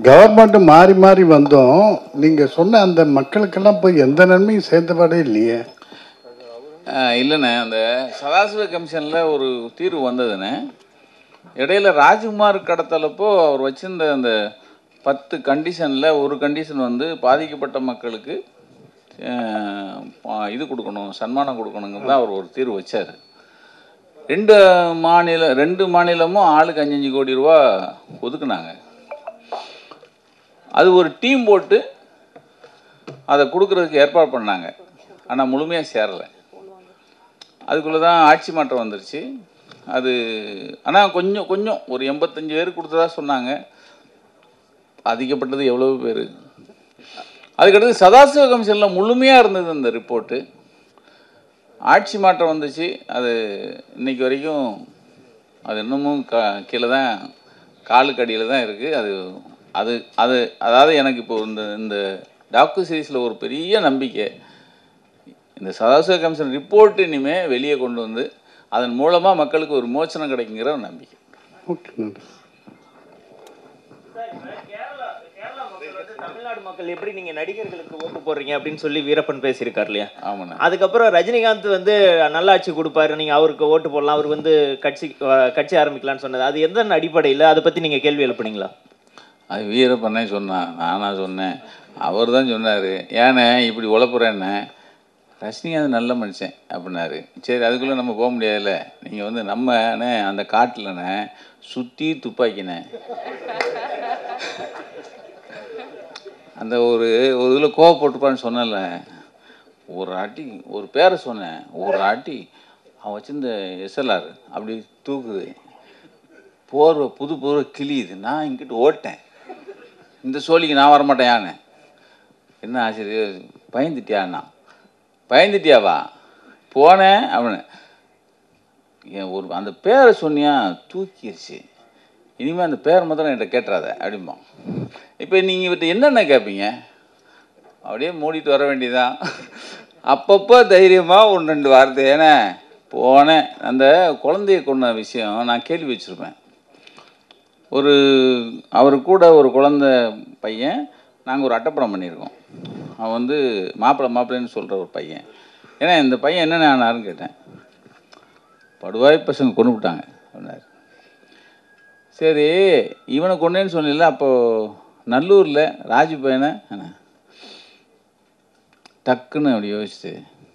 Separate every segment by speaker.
Speaker 1: Government மாறி மாறி வந்தோம் நீங்க சொன்ன அந்த மக்களுக்கெல்லாம் போய் எந்த நன்மையும் சேர்ந்தபாடே இல்லையே
Speaker 2: ஆஹ் இல்லைண்ணே அந்த சதாசிவ கமிஷனில் ஒரு தீர்வு வந்ததுண்ணே இடையில ராஜ்குமார் கடத்தலப்போ அவர் வச்சிருந்த அந்த பத்து கண்டிஷனில் ஒரு கண்டிஷன் வந்து பாதிக்கப்பட்ட மக்களுக்கு ஆஹ் பா- இது கொடுக்கணும் சன்மானம் கொடுக்கணுங்கிறது தான் அவர் ஒரு தீர்வு வச்சார் ரெண்டு மாநில ரெண்டு மாநிலமும் ஆளுக்கு அஞ்சஞ்சு கோடி ரூபா ஒதுக்குனாங்க அது ஒரு டீம் போட்டு அதை கொடுக்கறதுக்கு ஏற்பாடு பண்ணாங்க ஆனால் முழுமையாக சேரலை அதுக்குள்ளே தான் ஆட்சி மாற்றம் வந்துருச்சு அது ஆனால் கொஞ்சம் கொஞ்சம் ஒரு எண்பத்தஞ்சு பேர் கொடுத்ததா சொன்னாங்க பாதிக்கப்பட்டது எவ்வளோ பேர் அதுக்கடுத்து சதாசிவ கமிஷனில் முழுமையாக இருந்தது அந்த ரிப்போர்ட்டு ஆட்சி மாற்றம் வந்துச்சு அது இன்னைக்கு வரைக்கும் அது இன்னமும் கா கீழே தான் காலுக்கு அடியில் தான் இருக்குது அது அது அது அதாவது எனக்கு இப்போ இந்த இந்த டாக்கு சீரீஸில் ஒரு பெரிய நம்பிக்கை இந்த சதாசிவ கமிஷன் ரிப்போர்ட் இனிமேல் வெளியே கொண்டு வந்து அதன் மூலமாக மக்களுக்கு ஒரு மோச்சனம் கிடைக்குங்கிற ஒரு நம்பிக்கை
Speaker 1: ஓகே நன்றி
Speaker 3: தமிழ்நாடு மக்கள் எப்படி நீங்க நடிகர்களுக்கு ஓட்டு போடுறீங்க அப்படின்னு சொல்லி வீரப்பன் பேசியிருக்கார் இல்லையா
Speaker 2: ஆமாண்ணா
Speaker 3: அதுக்கப்புறம் ரஜினிகாந்த் வந்து நல்லாட்சி கொடுப்பாரு நீங்க அவருக்கு ஓட்டு போடலாம் அவர் வந்து கட்சி அஹ், கட்சி ஆரம்பிக்கலாம்னு சொன்னது அது எந்த அடிப்படையில் அதை பத்தி நீங்க கேள்வி எழுப்புனீங்களா
Speaker 2: அது வீரப்பண்ணே சொன்னான் நானா சொன்னேன் அவர் தான் சொன்னார் ஏண்ணே இப்படி உழப்புறேண்ணே ரஜினிகாந்த் நல்ல மனுஷன் அப்படின்னாரு சரி அதுக்குள்ளே நம்ம போக முடியாதுல்ல நீங்கள் வந்து நம்மண்ணே அந்த காட்டிலண்ணே சுற்றி துப்பாக்கினே அந்த ஒரு ஒரு இதில் கோவப்பட்டுப்பான்னு சொன்னல ஒரு ஆட்டி ஒரு பேரை சொன்னேன் ஒரு ஆட்டி அவன் வச்சிருந்த எஸ்எல்ஆர் அப்படி தூக்குது போர்வை புது போர்வை கிழியுது நான் இங்கிட்டு ஓட்டேன் இந்த சோழிக்கு நான் வரமாட்டேன் யானை என்ன ஆசிரியர் பயந்துட்டியாண்ணா பயந்துட்டியாவா போனேன் அப்படின்னு என் ஒரு அந்த பேரை சொன்னியா தூக்கிடுச்சு இனிமேல் அந்த பேரை மாத்திரம் என்கிட்ட கேட்டுறாத அப்படிம்பான் இப்போ நீங்கள் இவர்கிட்ட என்னென்ன கேட்பீங்க அப்படியே மூடிட்டு வர வேண்டியதான் அப்பப்போ தைரியமாக ஒன்று ரெண்டு வார்த்தை ஏன்னா போனேன் அந்த குழந்தைய கொண்ட விஷயம் நான் கேள்வி வச்சுருப்பேன் ஒரு அவர் கூட ஒரு குழந்த பையன் நாங்கள் ஒரு அட்டைப்படம் பண்ணியிருக்கோம் அவன் வந்து மாப்பிள்ளை மாப்பிள்ளைன்னு சொல்கிற ஒரு பையன் ஏன்னா இந்த பையன் என்னென்ன ஆனாருன்னு கேட்டேன் படுவாய் பசங்க கொண்டு விட்டாங்க அப்படின்னாரு சரி இவனை கொண்டேன்னு சொன்னில அப்போது நல்லூரில் ராஜு பையனை என்ன டக்குன்னு அப்படி யோசிச்சு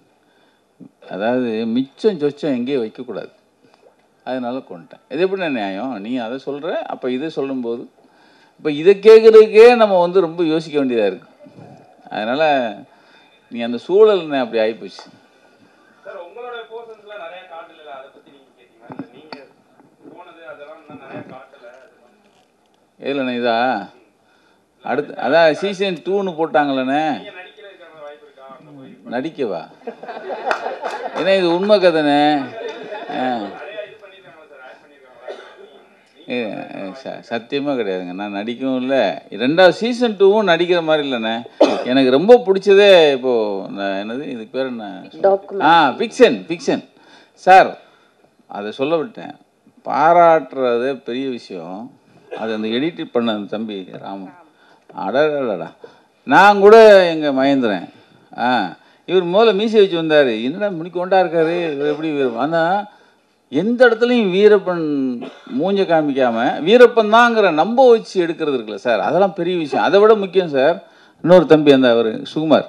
Speaker 2: அதாவது மிச்சம் சொச்சம் எங்கேயும் வைக்கக்கூடாது அதனால கொண்டுட்டேன் இது எப்படி நியாயம் நீ அதை சொல்கிற அப்போ இதை சொல்லும்போது இப்போ இதை கேட்குறதுக்கே நம்ம வந்து ரொம்ப யோசிக்க வேண்டியதாக இருக்குது அதனால் நீ அந்த சூழல் அப்படி ஆகிப்போச்சு
Speaker 4: சார் உங்களோட போர்ஷன்ஸ்ல நிறைய காட்டல அதை பத்தி நீங்க கேட்டீங்க இந்த நீங்க போனது அதெல்லாம் இன்னும் நிறைய காட்டல
Speaker 2: எதில் இதா அடுத்து அதான் சீசன் டூன்னு போட்டாங்களேண்ணே
Speaker 4: நீங்க நடிக்கிறதுக்கான வாய்ப்பு இருக்கா அந்த மாதிரி
Speaker 2: நடிக்கவா ஏன்னா இது உண்மை கதைண்ணே ஆ
Speaker 4: நிறைய இது பண்ணிருக்காங்களா சார் ஆட் பண்ணிருக்காங்களா
Speaker 2: சத்தியமாக கிடையாதுங்க நான் நடிக்கவும் இல்லை ரெண்டாவது சீசன் டூவும் நடிக்கிற மாதிரி இல்லைண்ணே எனக்கு ரொம்ப பிடிச்சதே இப்போது நான் என்னது இதுக்கு பேர் என்ன ஆ ஃபிக்ஷன் ஃபிக்ஷன் சார் அதை சொல்ல விட்டேன் பாராட்டுறது பெரிய விஷயம் அது அந்த எடிட் பண்ண அந்த தம்பி ராமன் அடடடா நான் கூட எங்கள் மகேந்திரன் ஆ இவர் முதல்ல மீசை வச்சு வந்தார் என்னடா முனிக்கு கொண்டா இருக்காரு இவர் எப்படி வீரப்பன் ஆனால் எந்த இடத்துலையும் வீரப்பன் மூஞ்ச காமிக்காம வீரப்பன் தாங்கிற நம்ப வச்சு எடுக்கிறது இருக்குல்ல சார் அதெல்லாம் பெரிய விஷயம் அதை விட முக்கியம் சார் இன்னொரு தம்பி அந்த அவர் சுகுமார்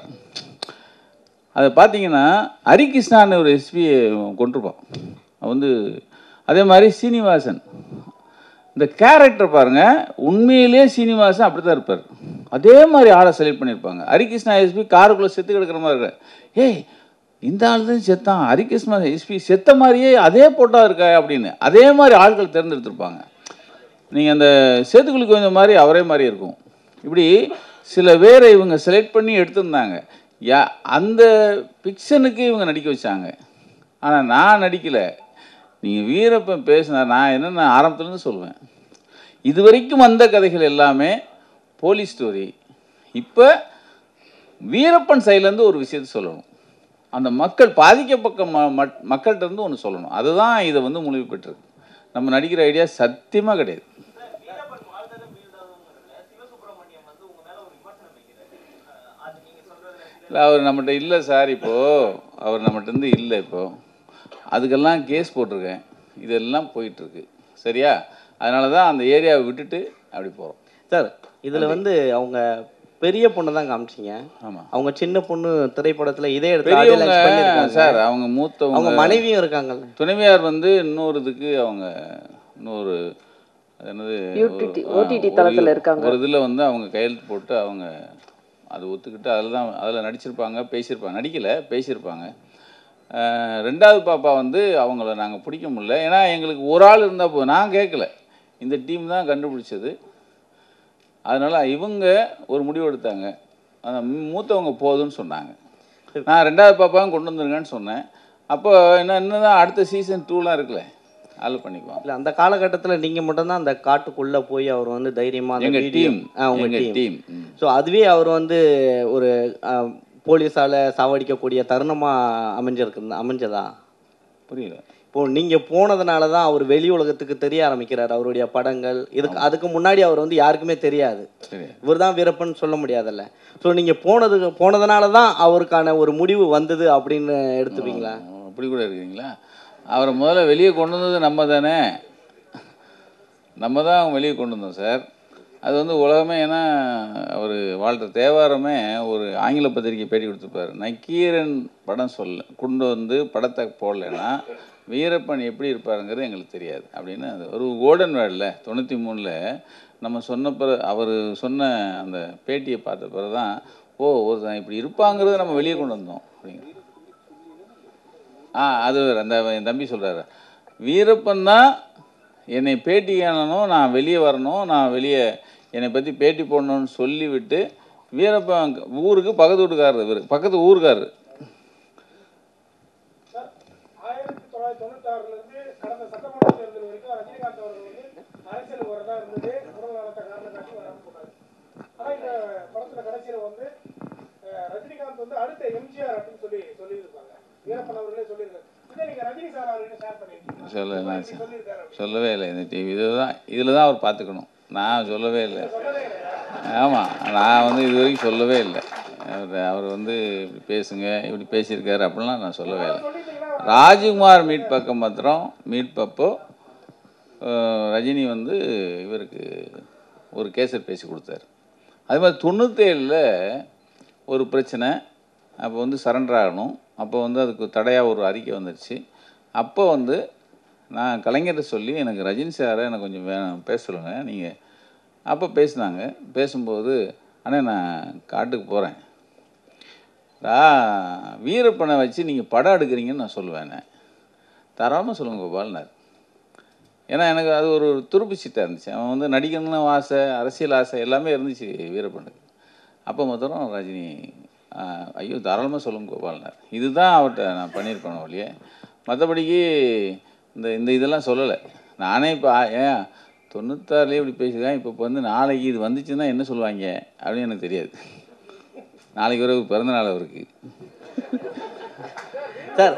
Speaker 2: அதை பார்த்தீங்கன்னா ஹரிகிருஷ்ணான்னு ஒரு எஸ்பியை கொண்டிருப்பான் அவன் வந்து அதே மாதிரி சீனிவாசன் இந்த கேரக்டர் பாருங்க உண்மையிலே சீனிவாசன் அப்படி தான் இருப்பார் அதே மாதிரி ஆளை செலக்ட் பண்ணியிருப்பாங்க ஹரிகிருஷ்ணா எஸ்பி காருக்குள்ளே செத்து கிடக்கிற மாதிரி இருக்க ஏய் இந்த ஆள் தான் செத்தான் ஹரிகிருஷ்ணா எஸ்பி செத்த மாதிரியே அதே போட்டா இருக்கா அப்படின்னு அதே மாதிரி ஆட்கள் தேர்ந்தெடுத்திருப்பாங்க நீங்கள் அந்த சேத்துக்குழி கொஞ்சம் மாதிரி அவரே மாதிரி இருக்கும் இப்படி சில பேரை இவங்க செலக்ட் பண்ணி எடுத்திருந்தாங்க யா அந்த பிக்சனுக்கு இவங்க நடிக்க வச்சாங்க ஆனால் நான் நடிக்கலை நீங்கள் வீரப்பன் பேசினார் நான் என்னென்ன ஆரம்பத்துலேருந்து சொல்லுவேன் இது வரைக்கும் வந்த கதைகள் எல்லாமே போலீஸ் ஸ்டோரி இப்போ வீரப்பன் சைட்லேருந்து ஒரு விஷயத்தை சொல்லணும் அந்த மக்கள் பாதிக்கப்பட்ட ம மட்- மக்கள்கிட்ட இருந்து ஒன்று சொல்லணும் அதுதான் இதை வந்து முழுமை பெற்றிருக்கு நம்ம நடிக்கிற ஐடியா சத்தியமாக கிடையாது இல்லை அவர் நம்மகிட்ட இல்லை சார் இப்போது அவர் நம்மகிட்ட இருந்து இல்லை இப்போது அதுக்கெல்லாம் கேஸ் போட்டிருக்கேன் இதெல்லாம் போயிட்டுருக்கு சரியா அதனால தான் அந்த ஏரியாவை விட்டுட்டு அப்படி போகிறோம்
Speaker 5: சார் இதில் வந்து அவங்க பெரிய பொண்ணை தான் காமிச்சிங்க
Speaker 2: ஆமாம்
Speaker 5: அவங்க சின்ன பொண்ணு திரைப்படத்தில் இதே இடத்துல audio launch
Speaker 2: பெரியவங்க
Speaker 5: பண்ணியிருக்காங்க.
Speaker 2: சார் அவங்க
Speaker 5: அவங்க
Speaker 2: மூத்தவங்க
Speaker 5: மனைவியும் இருக்காங்கல்ல
Speaker 2: துணைவியார் வந்து இன்னொரு இதுக்கு அவங்க இன்னொரு அது என்னது
Speaker 6: UTT
Speaker 2: ஒரு- ஆ,
Speaker 6: OTT
Speaker 2: ஒரு-
Speaker 6: தளத்துல இருக்காங்க.
Speaker 2: ஒரு இதில் வந்து அவங்க கையெழுத்து போட்டு அவங்க அது ஒத்துக்கிட்டு அதில் தான் அதில் நடிச்சிருப்பாங்க பேசியிருப்பாங்க நடிக்கலை பேசியிருப்பாங்க ஆஹ், ரெண்டாவது பாப்பா வந்து அவங்கள நாங்கள் பிடிக்க முடியல ஏன்னா எங்களுக்கு ஒரு ஆள் இருந்தால் போதும் நான் கேட்கல இந்த டீம் தான் கண்டுபிடிச்சது அதனால் இவங்க ஒரு முடிவு எடுத்தாங்க அந்த மூத்தவங்க போதும்னு சொன்னாங்க நான் ரெண்டாவது பாப்பாவும் கொண்டு வந்துருங்கன்னு சொன்னேன் அப்போ என்ன இன்னும் தான் அடுத்த சீசன் டூலாம் இருக்குல்ல அதில் பண்ணிக்குவோம்
Speaker 5: இல்லை அந்த காலகட்டத்தில் நீங்கள் மட்டும்தான் அந்த காட்டுக்குள்ளே போய் அவர் வந்து தைரியமாக
Speaker 2: எங்க டீம்
Speaker 5: ஆ உங்கள்
Speaker 2: எங்க
Speaker 5: டீம்
Speaker 2: டீம்
Speaker 5: ஸோ அதுவே அவர் வந்து ஒரு போலீஸால் சாவடிக்கக்கூடிய தருணமாக அமைஞ்சிருக்கு அமைஞ்சதா
Speaker 2: புரியல
Speaker 5: இப்போ நீங்கள் போனதுனால தான் அவர் வெளி உலகத்துக்கு தெரிய ஆரம்பிக்கிறார் அவருடைய படங்கள் இதுக்கு அதுக்கு முன்னாடி அவர் வந்து யாருக்குமே தெரியாது
Speaker 2: சரி
Speaker 5: இவர் தான் வீரப்பன் சொல்ல முடியாதுல்ல ஸோ நீங்கள் போனதுக்கு போனதுனால தான் அவருக்கான ஒரு முடிவு வந்தது அப்படின்னு எடுத்துப்பீங்களா
Speaker 2: அப்படி கூட இருக்கீங்களா அவரை முதல்ல வெளியே கொண்டு வந்தது நம்ம தானே நம்ம தான் வெளியே கொண்டு வந்தோம் சார் அது வந்து உலகமே ஏன்னா அவர் வாழ்கிற தேவாரமே ஒரு ஆங்கில பத்திரிக்கை பேட்டி கொடுத்துருப்பாரு நக்கீரன் படம் சொல்ல கொண்டு வந்து படத்தை போடலைன்னா வீரப்பன் எப்படி இருப்பாருங்கிறது எங்களுக்கு தெரியாது அப்படின்னு அது ஒரு கோல்டன் வேர்டில் தொண்ணூற்றி மூணில் நம்ம சொன்ன பிற அவர் சொன்ன அந்த பேட்டியை பார்த்த பிறகு தான் ஓ ஒருத்தன் இப்படி இருப்பாங்கிறத நம்ம வெளியே கொண்டு வந்தோம் அப்படிங்கிற ஆ அது வேற. அந்த என் தம்பி சொல்கிறாரு வீரப்பன் தான் என்னை பேட்டி காணணும் நான் வெளியே வரணும் நான் வெளியே என்னை பற்றி பேட்டி போடணும்னு சொல்லிவிட்டு வீரப்பன் ஊருக்கு பக்கத்து வீட்டுக்காரர் இவர் பக்கத்து ஊருக்காரர்
Speaker 7: ஆயிரத்தி தொள்ளாயிரத்தி தொண்ணூத்தாறுல இருந்து கடந்த சட்டமன்ற தேர்தல் வரைக்கும் ரஜினிகாந்த் அவர்கள் வந்து அரசியல் வரதா இருந்தது உடல் நலத்தை காரணம் காட்டி வராம போனாரு ஆனா இந்த படத்துல கடைசியில வந்து அஹ், ரஜினிகாந்த் வந்து அடுத்த எம்ஜிஆர் அப்படின்னு சொல்லி சொல்லியிருப்பாங்க வீரப்பன் அவர்களே சொல்லியிருக்காரு இதை நீங்க ரஜினி சார் அவர்கிட்ட ஷேர் பண்ணிருக்கீங்க
Speaker 2: சொல்ல
Speaker 7: இப்படி சொல்லியிருக்காரு அப்படின்னு.
Speaker 2: சொல்லவே இல்லை இந்த டிவி இதுதான் இதில் தான் அவர் பார்த்துக்கணும் நான் சொல்லவே இல்லை ஆமாம் நான் வந்து இது வரைக்கும் சொல்லவே இல்லை அவர் அவர் வந்து இப்படி பேசுங்க இப்படி பேசியிருக்காரு அப்படிலாம் நான் சொல்லவே இல்லை ராஜ்குமார் மீட் பக்கம் மாத்திரம் மீட் பப்போ அஹ், ரஜினி வந்து இவருக்கு ஒரு கேசட் பேசி கொடுத்தாரு அது மாதிரி தொண்ணூத்தேழில் ஒரு பிரச்சனை அப்போ வந்து சரண்டர் ஆகணும் அப்போ வந்து அதுக்கு தடையாக ஒரு அறிக்கை வந்துடுச்சு அப்போ வந்து நான் கலைஞர்கிட்ட சொல்லி எனக்கு ரஜினி சாரை எனக்கு கொஞ்சம் வேணும் பேச சொல்லுங்க நீங்கள் அப்போ பேசினாங்க பேசும்போது அண்ணே நான் காட்டுக்கு போகிறேன் வீரப்பனை வச்சு நீங்கள் படம் எடுக்கிறீங்கன்னு நான் சொல்லுவேண்ணே தராமல் சொல்லுங்க கோபால்னார் ஏன்னா எனக்கு அது ஒரு துருப்பு சீட்டாக இருந்துச்சு அவன் வந்து நடிக்கணும்னு ஆசை அரசியல் ஆசை எல்லாமே இருந்துச்சு வீரப்பனுக்கு அப்போ மாத்திரம் ரஜினி ஆ, ஐயோ தாராளமாக சொல்லுங்க கோபால்னார் இதுதான் அவர்கிட்ட நான் பண்ணியிருப்பேன் ஒழிய மற்றபடிக்கு இந்த இந்த இதெல்லாம் சொல்லலை நானே இப்போ ஏன் தொண்ணூத்தாறுலேயே இப்படி பேசுகிறேன் இப்போ வந்து நாளைக்கு இது வந்துச்சுன்னா என்ன சொல்லுவாங்க அப்படின்னு எனக்கு தெரியாது நாளைக்கு ஒரு பிறந்த நாள் அவருக்கு
Speaker 5: சார்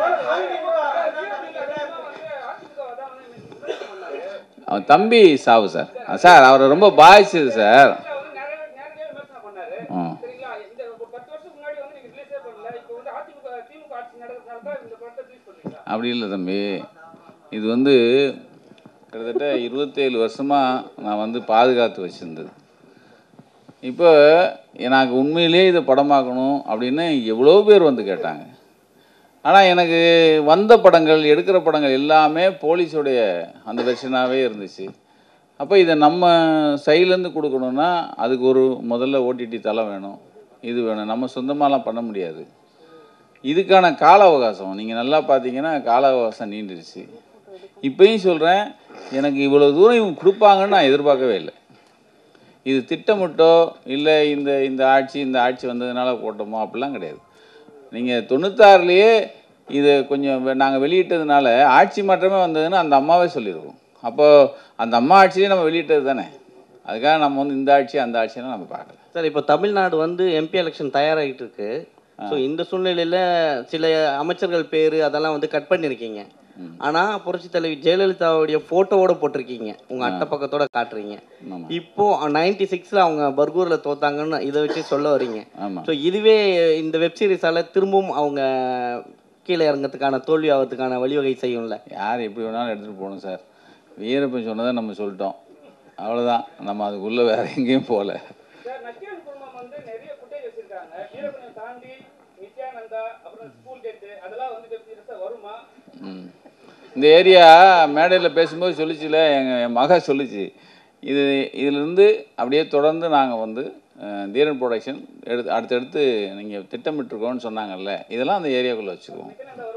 Speaker 2: அவன் தம்பி சாவு சார் சார் அவரை ரொம்ப பாதிச்சது சார்
Speaker 4: வந்து நிறைய நேரடியாக விமர்சனம் பண்ணாரு
Speaker 2: ம்
Speaker 4: சரிங்களா இந்த ஒரு பத்து வருஷத்துக்கு முன்னாடி வந்து நீங்க ரிலீஸே பண்ணல இப்போ வந்து அதிமுக திமுக ஆட்சி நடக்கிறதுனால தான் இந்த படத்தை ரிலீஸ் பண்ணுறீங்களா
Speaker 2: அப்படி இல்லை தம்பி இது வந்து கிட்டத்தட்ட இருபத்தேழு வருஷமாக நான் வந்து பாதுகாத்து வச்சுருந்தது இப்போ எனக்கு உண்மையிலேயே இதை படமாக்கணும் அப்படின்னு எவ்வளோ பேர் வந்து கேட்டாங்க ஆனால் எனக்கு வந்த படங்கள் எடுக்கிற படங்கள் எல்லாமே போலீஸுடைய அந்த வெர்ஷனாகவே இருந்துச்சு அப்போ இதை நம்ம சைட்லேருந்து கொடுக்கணுன்னா அதுக்கு ஒரு முதல்ல ஓடிடி தளம் வேணும் இது வேணும் நம்ம சொந்தமாலாம் பண்ண முடியாது இதுக்கான கால அவகாசம் நீங்கள் நல்லா பார்த்தீங்கன்னா கால அவகாசம் நீண்டுருச்சு இப்பயும் சொல்கிறேன் எனக்கு இவ்வளோ தூரம் இவங்க கொடுப்பாங்கன்னு நான் எதிர்பார்க்கவே இல்லை இது திட்டமிட்டோ இல்லை இந்த இந்த ஆட்சி இந்த ஆட்சி வந்ததுனால போட்டோமோ அப்படிலாம் கிடையாது நீங்கள் தொண்ணூத்தாறுலேயே இது கொஞ்சம் நாங்கள் வெளியிட்டதுனால ஆட்சி மாற்றமே வந்ததுன்னு அந்த அம்மாவே சொல்லியிருக்கோம் அப்போ அந்த அம்மா ஆட்சியே நம்ம வெளியிட்டது தானே அதுக்காக நம்ம வந்து இந்த ஆட்சி அந்த ஆட்சியெல்லாம் நம்ம பார்க்கல
Speaker 5: சார் இப்போ தமிழ்நாடு வந்து எம்பி எலெக்ஷன் தயாராகிட்டு இருக்கு ஸோ இந்த சூழ்நிலையில் சில அமைச்சர்கள் பேர் அதெல்லாம் வந்து கட் பண்ணியிருக்கீங்க ஆனா புரட்சி தலைவி ஜெயலலிதாவுடைய போட்டோவோட போட்டிருக்கீங்க உங்க அட்டை பக்கத்தோட காட்டுறீங்க
Speaker 2: ஆமா.
Speaker 5: இப்போ நைன்டி சிக்ஸ்ல அவங்க பர்கூர்ல தோத்தாங்கன்னு இதை வச்சு சொல்ல வரீங்க
Speaker 2: ஆமா
Speaker 5: ஸோ இதுவே இந்த வெப் சீரிஸால திரும்பவும் அவங்க கீழே இறங்கறதுக்கான தோல்வி ஆகிறதுக்கான வழிவகை செய்யும்ல
Speaker 2: யார் எப்படி வேணாலும் எடுத்துகிட்டு போகணும் சார் வீரப்பன் சொன்னதை நம்ம சொல்லிட்டோம் அவ்வளோதான் நம்ம அதுக்குள்ளே வேற எங்கேயும் போகல
Speaker 7: சார் நக்கீரன் குடும்பம் வந்து நிறைய ஃபுட்டேஜ் வச்சிருக்காங்க வீரப்பனை தாண்டி நித்யானந்தா அப்புறம் ஸ்கூல் டேட்டு அதெல்லாம் வந்து வெப் சீரிஸா வருமா
Speaker 2: ம். இந்த ஏரியா மேடையில் பேசும்போது சொல்லிச்சுல எங்கள் என் மக சொல்லிச்சு இது இதிலிருந்து அப்படியே தொடர்ந்து நாங்கள் வந்து அஹ், தீரன் ப்ரொடக்ஷன் எடுத்து அடுத்தடுத்து நீங்கள் திட்டமிட்டிருக்கோன்னு சொன்னாங்கல்ல இதெல்லாம் அந்த ஏரியாக்குள்ளே வச்சுக்குவோம்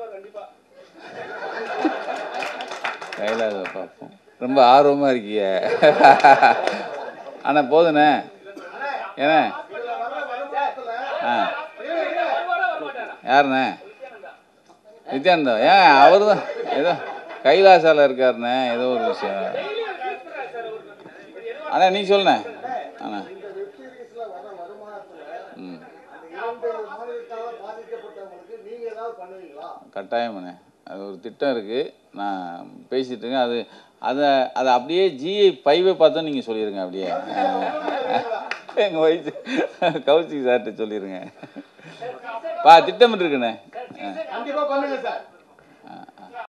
Speaker 2: கைலாத பார்ப்போம் ரொம்ப ஆர்வமாக இருக்கிய ஆனால் போதுண்ணே ஏண்ணே ஆ யாருண்ணே நித்யானந்தா ஏன் அவர் தான் ஏதோ கைலாசால இருக்காருண்ணே ஏதோ ஒரு விஷயம் அண்ணா நீ சொல்லுண்ணே அண்ணா ம் கட்டாயம்ண்ணே அது ஒரு திட்டம் இருக்குது நான் பேசிட்டு இருக்கேன் அது அதை அதை அப்படியே ஜிஐ ஃபைவை பார்த்தா நீங்கள் சொல்லிடுங்க அப்படியே எங்கள் வயசு கௌசிக் சார்கிட்ட சொல்லிடுங்க பா திட்டமிட்டு இருக்குண்ணே
Speaker 6: கண்டிப்பா பண்ணுங்க சார்